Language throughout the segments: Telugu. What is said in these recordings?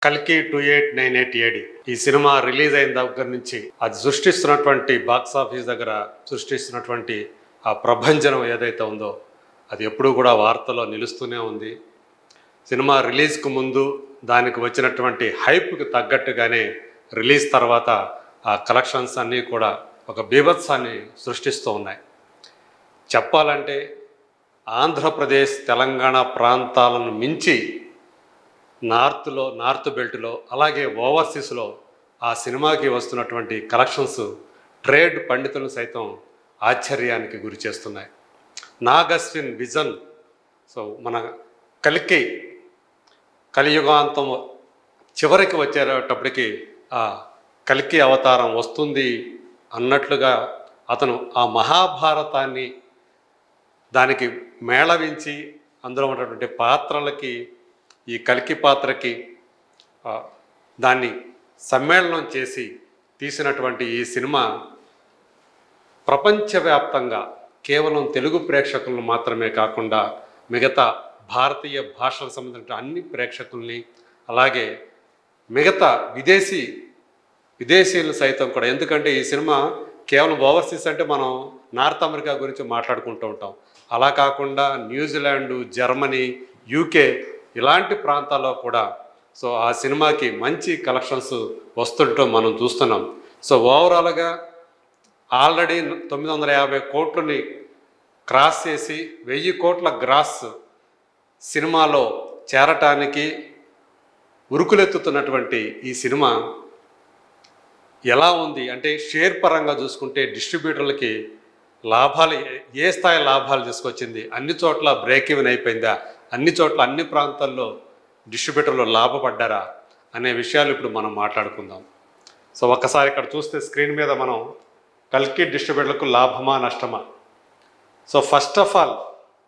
కల్కి two eight nine eight AD ఈ సినిమా రిలీజ్ అయిన దగ్గర నుంచి అది సృష్టిస్తున్నటువంటి బాక్స్ ఆఫీస్ దగ్గర సృష్టిస్తున్నటువంటి ఆ ప్రభంజనం ఏదైతే ఉందో అది ఎప్పుడూ కూడా వార్తలో నిలుస్తూనే ఉంది సినిమా రిలీజ్కు ముందు దానికి వచ్చినటువంటి హైప్కి తగ్గట్టుగానే రిలీజ్ తర్వాత ఆ కలెక్షన్స్ అన్నీ కూడా ఒక బీభత్సాన్ని సృష్టిస్తూ ఉన్నాయి చెప్పాలంటే ఆంధ్రప్రదేశ్ తెలంగాణ ప్రాంతాలను మించి నార్త్లో నార్త్ బెల్ట్లో అలాగే ఓవర్సీస్లో ఆ సినిమాకి వస్తున్నటువంటి కలెక్షన్స్ ట్రేడ్ పండితులను సైతం ఆశ్చర్యానికి గురి చేస్తున్నాయి నాగస్విన్ విజన్ సో మన కలికి కలియుగాంతం చివరికి వచ్చేటప్పటికి ఆ కలికి అవతారం వస్తుంది అన్నట్లుగా అతను ఆ మహాభారతాన్ని దానికి మేళవించి అందులో ఉన్నటువంటి పాత్రలకి ఈ కలికి పాత్రకి ఆ, దాన్ని సమ్మేళనం చేసి తీసినటువంటి ఈ సినిమా ప్రపంచవ్యాప్తంగా కేవలం తెలుగు ప్రేక్షకులను మాత్రమే కాకుండా మిగతా భారతీయ భాషలకు సంబంధించిన అన్ని ప్రేక్షకుల్ని అలాగే మిగతా విదేశీ విదేశీయులు సైతం కూడా ఎందుకంటే ఈ సినిమా కేవలం ఓవర్సీస్ అంటే మనం నార్త్ అమెరికా గురించి మాట్లాడుకుంటూ ఉంటాం అలా కాకుండా న్యూజిలాండ్ జర్మనీ యూకే ఇలాంటి ప్రాంతాల్లో కూడా సో ఆ సినిమాకి మంచి కలెక్షన్స్ వస్తుండటం మనం చూస్తున్నాం సో ఓవరాల్గా ఆల్రెడీ తొమ్మిది వందల యాభై కోట్లని క్రాస్ చేసి వెయ్యి కోట్ల గ్రాస్ సినిమాలో చేరటానికి ఉరుకులెత్తుతున్నటువంటి ఈ సినిమా ఎలా ఉంది అంటే షేర్ పరంగా చూసుకుంటే డిస్ట్రిబ్యూటర్లకి లాభాలు ఏ- ఏ స్థాయి లాభాలు తీసుకొచ్చింది అన్ని చోట్ల బ్రేక్ ఈవెన్ అయిపోయిందా అన్ని చోట్ల అన్ని ప్రాంతాల్లో డిస్ట్రిబ్యూటర్లు లాభపడ్డారా అనే విషయాలు ఇప్పుడు మనం మాట్లాడుకుందాం సో ఒక్కసారి ఇక్కడ చూస్తే స్క్రీన్ మీద మనం కల్కి డిస్ట్రిబ్యూటర్లకు లాభమా నష్టమా సో ఫస్ట్ ఆఫ్ ఆల్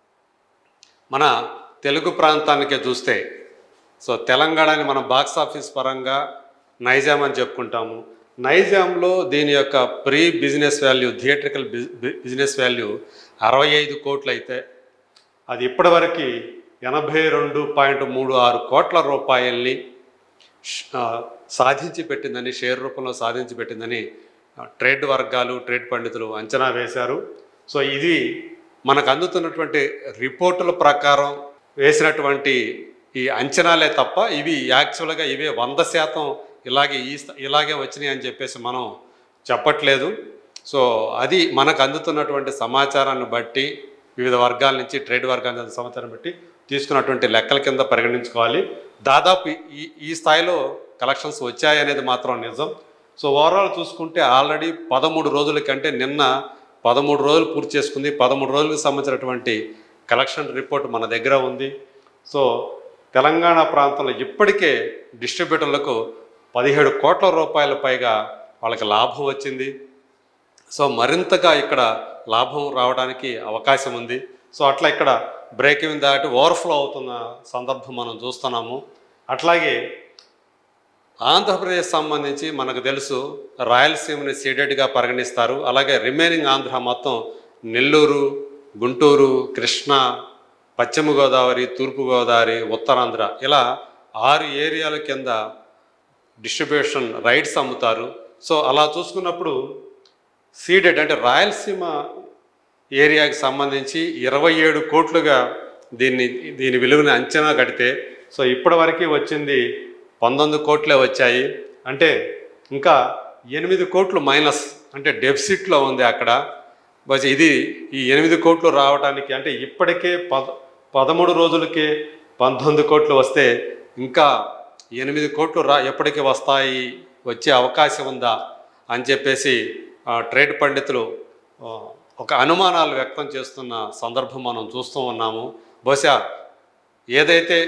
మన తెలుగు ప్రాంతానికే చూస్తే సో తెలంగాణని మనం బాక్స్ ఆఫీస్ పరంగా నైజాం అని చెప్పుకుంటాము నైజాంలో దీని యొక్క pre business value theatrical business value అరవై ఐదు కోట్లు అయితే అది ఇప్పటివరకు ఎనభై రెండు పాయింట్ మూడు ఆరు కోట్ల రూపాయల్ని ష్- ఆ, సాధించి పెట్టిందని షేర్ రూపంలో సాధించి పెట్టిందని ఆ, ట్రేడ్ వర్గాలు ట్రేడ్ పండితులు అంచనా వేశారు సో ఇది మనకు అందుతున్నటువంటి రిపోర్టుల ప్రకారం వేసినటువంటి ఈ అంచనాలే తప్ప ఇవి యాక్చువల్గా ఇవే వంద శాతం ఇలాగే ఈ స్థ- ఇలాగే వచ్చినాయి అని చెప్పేసి మనం చెప్పట్లేదు సో అది మనకు అందుతున్నటువంటి సమాచారాన్ని బట్టి వివిధ వర్గాల నుంచి ట్రేడ్ వర్గాల నుంచి సమాచారం బట్టి తీసుకున్నటువంటి లెక్కల కింద పరిగణించుకోవాలి దాదాపు ఈ ఈ స్థాయిలో కలెక్షన్స్ వచ్చాయి అనేది మాత్రం నిజం సో ఓవరాల్ చూసుకుంటే ఆల్రెడీ పదమూడు రోజుల కంటే నిన్న పదమూడు రోజులు పూర్తి చేసుకుంది పదమూడు రోజులకు సంబంధించినటువంటి కలెక్షన్ రిపోర్ట్ మన దగ్గర ఉంది సో తెలంగాణ ప్రాంతంలో ఇప్పటికే డిస్ట్రిబ్యూటర్లకు పదిహేడు కోట్ల రూపాయల పైగా వాళ్ళకి లాభం వచ్చింది సో మరింతగా ఇక్కడ లాభం రావడానికి అవకాశం ఉంది సో అట్లా ఇక్కడ బ్రేక్ ఇన్ దాటి ఓవర్ఫ్లో అవుతున్న సందర్భం మనం చూస్తున్నాము అట్లాగే ఆంధ్రప్రదేశ్ సంబంధించి మనకు తెలుసు రాయలసీమని సీడెడ్గా పరిగణిస్తారు అలాగే రిమైనింగ్ ఆంధ్ర మొత్తం నెల్లూరు గుంటూరు కృష్ణా పశ్చిమ గోదావరి తూర్పు గోదావరి ఉత్తరాంధ్ర ఇలా ఆరు ఏరియాల కింద డిస్ట్రిబ్యూషన్ రైట్స్ అమ్ముతారు సో అలా చూసుకున్నప్పుడు సీడెడ్ అంటే రాయలసీమ ఏరియాకి సంబంధించి ఇరవై ఏడు కోట్లుగా దీన్ని దీని విలువని అంచనా కడితే సో ఇప్పటివరకు వచ్చింది పంతొమ్మిది కోట్లే వచ్చాయి అంటే ఇంకా ఎనిమిది కోట్లు మైనస్ అంటే డెఫిసిట్లో ఉంది అక్కడ బట్ ఇది ఈ ఎనిమిది కోట్లు రావడానికి అంటే ఇప్పటికే పద పదమూడు రోజులకే పంతొమ్మిది కోట్లు వస్తే ఇంకా ఎనిమిది కోట్లు రా ఎప్పటికి వస్తాయి వచ్చే అవకాశం ఉందా అని చెప్పేసి ఆ, ట్రేడ్ పండితులు ఆ, ఒక అనుమానాలు వ్యక్తం చేస్తున్న సందర్భం మనం చూస్తూ ఉన్నాము బహుశా ఏదైతే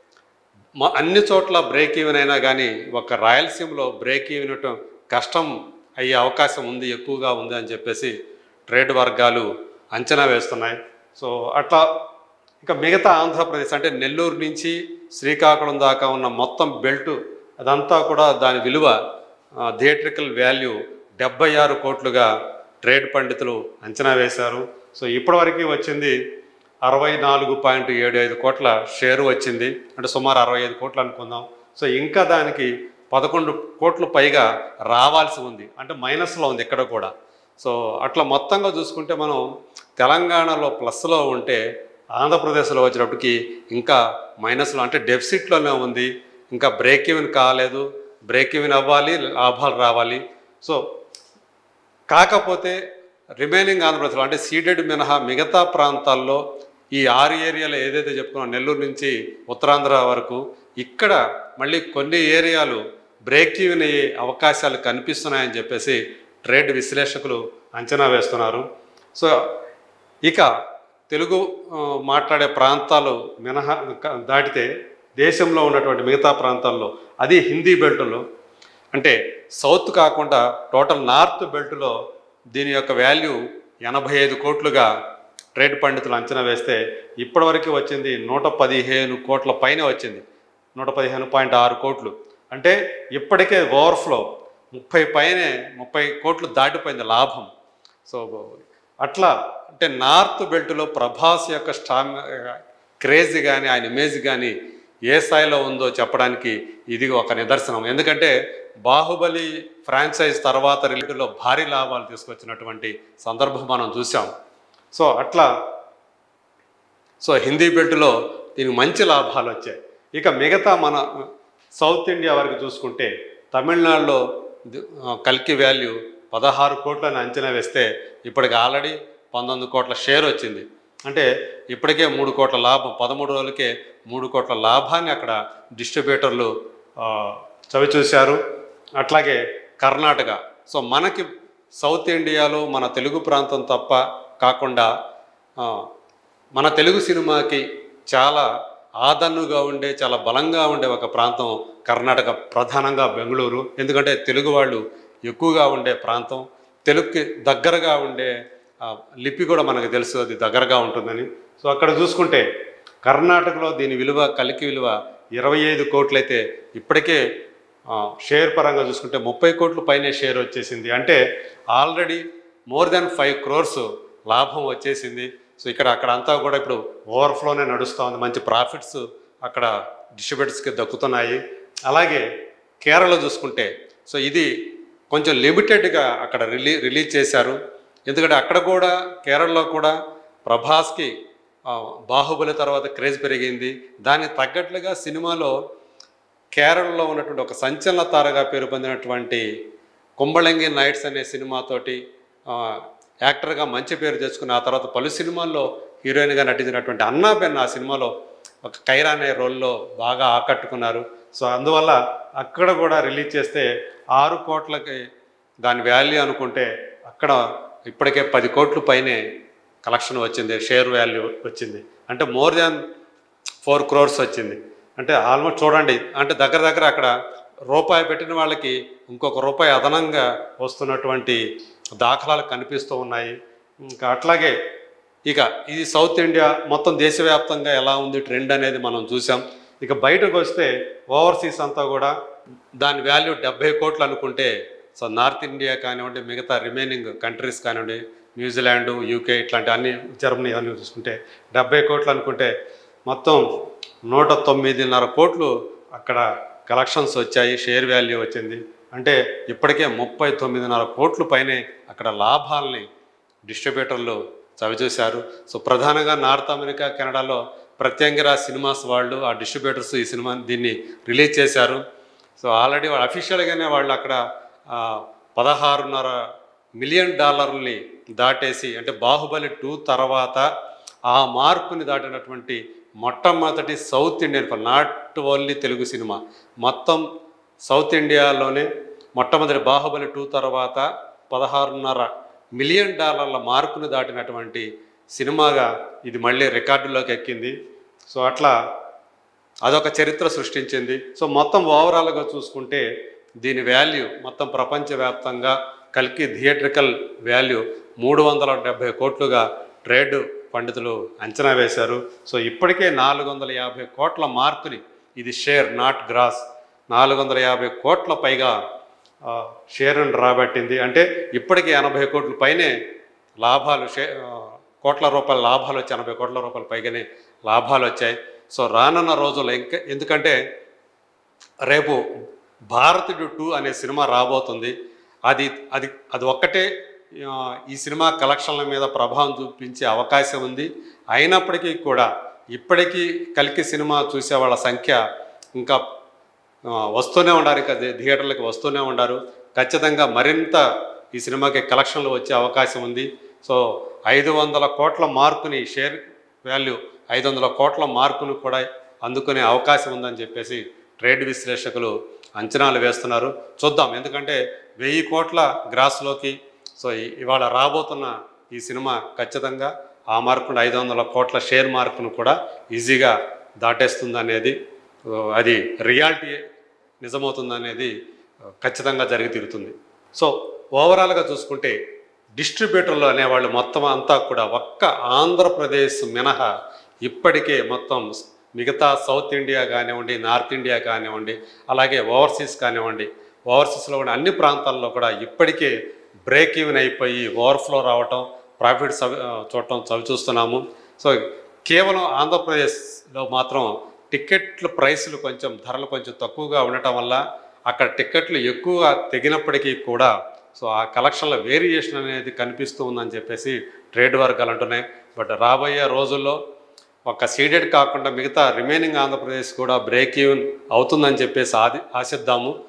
మ- అన్ని చోట్ల బ్రేక్ ఈవెన్ అయినా కానీ ఒక రాయలసీమలో బ్రేక్ ఈవెన్ ఇవ్వటం కష్టం అయ్యే అవకాశం ఉంది ఎక్కువగా ఉంది అని చెప్పేసి ట్రేడ్ వర్గాలు అంచనా వేస్తున్నాయి సో అట్లా ఇంకా మిగతా ఆంధ్రప్రదేశ్ అంటే నెల్లూరు నుంచి శ్రీకాకుళం దాకా ఉన్న మొత్తం బెల్ట్ అదంతా కూడా దాని విలువ థియేట్రికల్ వాల్యూ డెబ్బై ఆరు కోట్లుగా ట్రేడ్ పండితులు అంచనా వేశారు సో ఇప్పటివరకు వచ్చింది అరవై నాలుగు పాయింట్ ఏడు ఐదు కోట్ల షేరు వచ్చింది అంటే సుమారు అరవై ఐదు కోట్లు అనుకుందాం సో ఇంకా దానికి పదకొండు కోట్ల పైగా రావాల్సి ఉంది అంటే మైనస్లో ఉంది ఇక్కడ కూడా సో అట్లా మొత్తంగా చూసుకుంటే మనం తెలంగాణలో ప్లస్లో ఉంటే ఆంధ్రప్రదేశ్లో వచ్చేటప్పటికి ఇంకా మైనస్లో అంటే డెఫిసిట్లోనే ఉంది ఇంకా బ్రేక్ ఈవెన్ కాలేదు బ్రేక్ ఈవెన్ అవ్వాలి లాభాలు రావాలి సో కాకపోతే రిమైనింగ్ ఆంధ్రప్రదేశ్లో అంటే సీడెడ్ మినహా మిగతా ప్రాంతాల్లో ఈ ఆరు ఏరియాలు ఏదైతే చెప్పుకున్నాం నెల్లూరు నుంచి ఉత్తరాంధ్ర వరకు ఇక్కడ మళ్ళీ కొన్ని ఏరియాలు బ్రేక్ ఈవెన్ అయ్యే అవకాశాలు కనిపిస్తున్నాయని చెప్పేసి ట్రేడ్ విశ్లేషకులు అంచనా వేస్తున్నారు సో ఇక తెలుగు ఆ, మాట్లాడే ప్రాంతాలు మినహా క- దాటితే దేశంలో ఉన్నటువంటి మిగతా ప్రాంతాల్లో అది హిందీ బెల్ట్లో అంటే సౌత్ కాకుండా టోటల్ నార్త్ బెల్ట్లో దీని యొక్క వాల్యూ ఎనభై ఐదు కోట్లుగా ట్రేడ్ పండితులు అంచనా వేస్తే ఇప్పటివరకు వచ్చింది నూట పదిహేను కోట్ల పైన వచ్చింది నూట పదిహేను పాయింట్ ఆరు కోట్లు అంటే ఇప్పటికే ఓవర్ఫ్లో ముప్పై పైనే ముప్పై కోట్లు దాటిపోయింది లాభం సో అట్లా అంటే నార్త్ బెల్ట్లో ప్రభాస్ యొక్క స్టామ్ క్రేజ్ కానీ ఆయన ఇమేజ్ కానీ ఏ స్థాయిలో ఉందో చెప్పడానికి ఇది ఒక నిదర్శనం ఎందుకంటే బాహుబలి ఫ్రాంచైజ్ తర్వాత రిలేటివ్లో భారీ లాభాలు తీసుకొచ్చినటువంటి సందర్భం మనం చూసాం సో అట్లా సో హిందీ బెల్ట్లో దీనికి మంచి లాభాలు వచ్చాయి ఇక మిగతా మన సౌత్ ఇండియా వరకు చూసుకుంటే తమిళనాడులో ది- ఆ, కల్కి వాల్యూ పదహారు కోట్లని అంచనా వేస్తే ఇప్పటికి ఆల్రెడీ పంతొమ్మిది కోట్ల షేర్ వచ్చింది అంటే ఇప్పటికే మూడు కోట్ల లాభం పదమూడు రోజులకే మూడు కోట్ల లాభాన్ని అక్కడ డిస్ట్రిబ్యూటర్లు ఆ, చవిచూశారు అట్లాగే కర్ణాటక సో మనకి సౌత్ ఇండియాలో మన తెలుగు ప్రాంతం తప్ప కాకుండా ఆ, మన తెలుగు సినిమాకి చాలా ఆదన్నుగా ఉండే చాలా బలంగా ఉండే ఒక ప్రాంతం కర్ణాటక ప్రధానంగా బెంగళూరు ఎందుకంటే తెలుగు వాళ్ళు ఎక్కువగా ఉండే ప్రాంతం తెలుగుకి దగ్గరగా ఉండే ఆ, లిపి కూడా మనకు తెలుసు అది దగ్గరగా ఉంటుందని సో అక్కడ చూసుకుంటే కర్ణాటకలో దీని విలువ కలికి విలువ ఇరవై ఐదు కోట్లయితే ఇప్పటికే ఆ, షేర్ పరంగా చూసుకుంటే ముప్పై కోట్ల పైనే షేర్ వచ్చేసింది అంటే already more than five crores లాభం వచ్చేసింది సో ఇక్కడ అక్కడ అంతా కూడా ఇప్పుడు ఓవర్ఫ్లోనే నడుస్తూ ఉంది మంచి ప్రాఫిట్స్ అక్కడ డిస్ట్రిబ్యూటర్స్కి దక్కుతున్నాయి అలాగే కేరళ చూసుకుంటే సో ఇది కొంచెం లిమిటెడ్గా అక్కడ రిలీ రిలీజ్ చేశారు ఎందుకంటే అక్కడ కూడా కేరళలో కూడా ప్రభాస్కి ఆ, బాహుబలి తర్వాత క్రేజ్ పెరిగింది దానికి తగ్గట్లుగా సినిమాలో కేరళలో ఉన్నటువంటి ఒక సంచలన తారగా పేరు పొందినటువంటి కుంబళంగి నైట్స్ అనే సినిమాతోటి ఆ, యాక్టర్గా మంచి పేరు తెచ్చుకుని ఆ తర్వాత పలు సినిమాల్లో హీరోయిన్గా నటించినటువంటి అన్నాబెన్ ఆ సినిమాలో ఒక కైరా అనే రోల్లో బాగా ఆకట్టుకున్నారు సో అందువల్ల అక్కడ కూడా రిలీజ్ చేస్తే ఆరు కోట్లకి దాని వాల్యూ అనుకుంటే అక్కడ ఇప్పటికే పది కోట్ల పైనే కలెక్షన్ వచ్చింది షేర్ వాల్యూ వచ్చింది అంటే మోర్ దాన్ ఫోర్ క్రోర్స్ వచ్చింది అంటే ఆల్మోస్ట్ చూడండి అంటే దగ్గర దగ్గర అక్కడ రూపాయి పెట్టిన వాళ్ళకి ఇంకొక రూపాయి అదనంగా వస్తున్నటువంటి దాఖలాలు కనిపిస్తూ ఉన్నాయి ఇంకా అట్లాగే ఇక ఇది సౌత్ ఇండియా మొత్తం దేశవ్యాప్తంగా ఎలా ఉంది ట్రెండ్ అనేది మనం చూసాం ఇక బయటకు వస్తే ఓవర్సీస్ అంతా కూడా దాని వాల్యూ డెబ్బై కోట్లు అనుకుంటే సో నార్త్ ఇండియా కానివ్వండి మిగతా రిమైనింగ్ కంట్రీస్ కానివ్వండి న్యూజిలాండ్ యూకే ఇట్లాంటి అన్ని జర్మనీ అన్ని చూసుకుంటే డెబ్బై కోట్లు అనుకుంటే మొత్తం నూట తొమ్మిదిన్నర కోట్లు అక్కడ కలెక్షన్స్ వచ్చాయి షేర్ వాల్యూ వచ్చింది అంటే ఇప్పటికే ముప్పై తొమ్మిదిన్నర కోట్లు పైనే అక్కడ లాభాలని డిస్ట్రిబ్యూటర్లు చవిచూశారు సో ప్రధానంగా నార్త్ అమెరికా కెనడాలో ప్రత్యంగిరా సినిమాస్ వాళ్ళు ఆ డిస్ట్రిబ్యూటర్స్ ఈ సినిమా దీన్ని రిలీజ్ చేశారు సో ఆల్రెడీ వాళ్ళు అఫీషియల్గానే వాళ్ళు అక్కడ ఆ, పదహారున్నర మిలియన్ డాలర్ని దాటేసి అంటే బాహుబలి టూ తర్వాత ఆ మార్కుని దాటినటువంటి మొట్టమొదటి South Indian film not only Telugu cinema మొత్తం సౌత్ ఇండియాలోనే మొట్టమొదటి బాహుబలి టూ తర్వాత పదహారున్నర మిలియన్ డాలర్ల మార్కును దాటినటువంటి సినిమాగా ఇది మళ్ళీ రికార్డులోకి ఎక్కింది సో అట్లా అదొక చరిత్ర సృష్టించింది సో మొత్తం ఓవరాల్గా చూసుకుంటే దీని వాల్యూ మొత్తం ప్రపంచవ్యాప్తంగా కలికి థియేట్రికల్ వాల్యూ మూడు వందల డెబ్బై కోట్లుగా ట్రేడ్ పండితులు అంచనా వేశారు సో ఇప్పటికే నాలుగు వందల యాభై కోట్ల మార్కుని ఇది షేర్ నాట్ గ్రాస్ నాలుగు వందల యాభై కోట్ల పైగా ఆ, షేర్ను రాబట్టింది అంటే ఇప్పటికే ఎనభై కోట్ల పైనే లాభాలు షే ఆ, కోట్ల రూపాయల లాభాలు వచ్చాయి ఎనభై కోట్ల రూపాయల పైగానే లాభాలు వచ్చాయి సో రానున్న రోజుల్లో ఇంకా ఎందుకంటే రేపు భారతుడు టూ అనే సినిమా రాబోతుంది అది అది అది ఒక్కటే ఆ, ఈ సినిమా కలెక్షన్ల మీద ప్రభావం చూపించే అవకాశం ఉంది అయినప్పటికీ కూడా ఇప్పటికీ కలికి సినిమా చూసే వాళ్ళ సంఖ్య ఇంకా ఆ, వస్తూనే ఉండారు ఇంకా థి- థియేటర్లకు వస్తూనే ఉండారు ఖచ్చితంగా మరింత ఈ సినిమాకి కలెక్షన్లు వచ్చే అవకాశం ఉంది సో ఐదు వందల కోట్ల మార్కుని షేర్ వాల్యూ ఐదు వందల కోట్ల మార్కును కూడా అందుకునే అవకాశం ఉందని చెప్పేసి ట్రేడ్ విశ్లేషకులు అంచనాలు వేస్తున్నారు చూద్దాం ఎందుకంటే వెయ్యి కోట్ల గ్రాస్లోకి సో ఈ- ఇవాళ రాబోతున్న ఈ సినిమా ఖచ్చితంగా ఆ మార్కును ఐదు వందల కోట్ల షేర్ మార్కును కూడా ఈజీగా దాటేస్తుంది అనేది ఆ, అది రియాలిటీ నిజమవుతుందనేది ఆ, ఖచ్చితంగా జరిగి తీరుతుంది సో ఓవరాల్గా చూసుకుంటే డిస్ట్రిబ్యూటర్లు అనేవాళ్ళు మొత్తం అంతా కూడా ఒక్క ఆంధ్రప్రదేశ్ మినహా ఇప్పటికే మొత్తం మిగతా సౌత్ ఇండియా కానివ్వండి నార్త్ ఇండియా కానివ్వండి అలాగే ఓవర్సీస్ కానివ్వండి ఓవర్సీస్లో కూడా అన్ని ప్రాంతాల్లో కూడా ఇప్పటికే బ్రేక్ ఈవెన్ అయిపోయి ఓవర్ఫ్లో రావటం ప్రాఫిట్ చవి చూడటం చవి చూస్తున్నాము సో కేవలం ఆంధ్రప్రదేశ్లో మాత్రం టికెట్ల ప్రైసులు కొంచెం ధరలు కొంచెం తక్కువగా ఉండటం వల్ల అక్కడ టికెట్లు ఎక్కువగా తెగినప్పటికీ కూడా సో ఆ కలెక్షన్ల వేరియేషన్ అనేది కనిపిస్తూ ఉందని చెప్పేసి ట్రేడ్ వర్గాలు అంటున్నాయి బట్ రాబోయే రోజుల్లో ఒక సీడెడ్ కాకుండా మిగతా రిమైనింగ్ ఆంధ్రప్రదేశ్ కూడా బ్రేక్ ఈవెన్ అవుతుందని చెప్పేసి ఆది ఆశిద్దాము